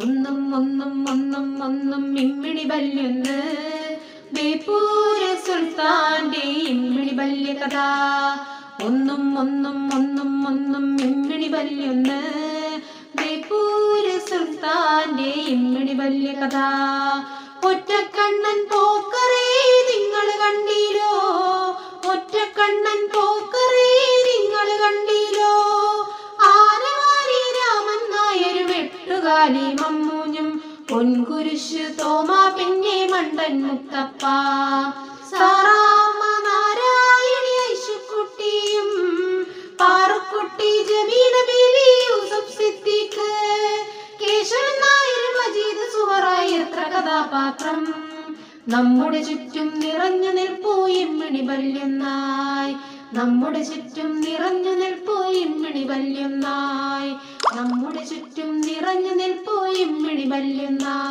ഒന്നും ഒന്നും ഒന്നും ഒന്നും ഇമ്മിണി ബല്യൊന്ന് ബേപ്പൂര സുൽത്താന്റെ ഇമ്മിണി ബല്യ കഥ ഒന്നും ഒന്നും ഒന്നും ഒന്നും ഇമ്മിണി ബല്യൊന്ന് ബേപ്പൂര സുൽത്താന്റെ ഇമ്മിണി ബല്യ കഥ ഒറ്റക്കണ്ണൻ പോക്കറേ നിങ്ങൾ കണ്ടീലോ ഒറ്റക്കണ്ണൻ പോക്കറേ നിങ്ങൾ കണ്ടീലോ ആനവാരി രാമൻ നായർ വെട്ടുകാലി മമ്മൂഞ്ഞും പൊൻകുരിശ് തോമാ പിന്നെ മണ്ടൻ മുത്തപ്പ സാറാമ്മ നാരായണി ഐശുക്കുട്ടിയും പാറുക്കുട്ടി ജമീല ബീലി യൂസഫ് സിദ്ദീഖ് കേശവൻ നായർ മജീദ് സുഹറായി എത്ര കഥാപാത്രം നമ്മുടെ ചുറ്റും നിറഞ്ഞു നിൽപ്പൂ ഇമ്മിണി ബല്യൊന്നായി നമ്മുടെ ചുറ്റും നിറഞ്ഞു നിൽപ്പൂ ഇമ്മിണി ബല്യൊന്നായി നമ്മുടെ ചുറ്റും നിറഞ്ഞു നിൽപ്പൂ ഇമ്മിണി ബല്യൊന്നായി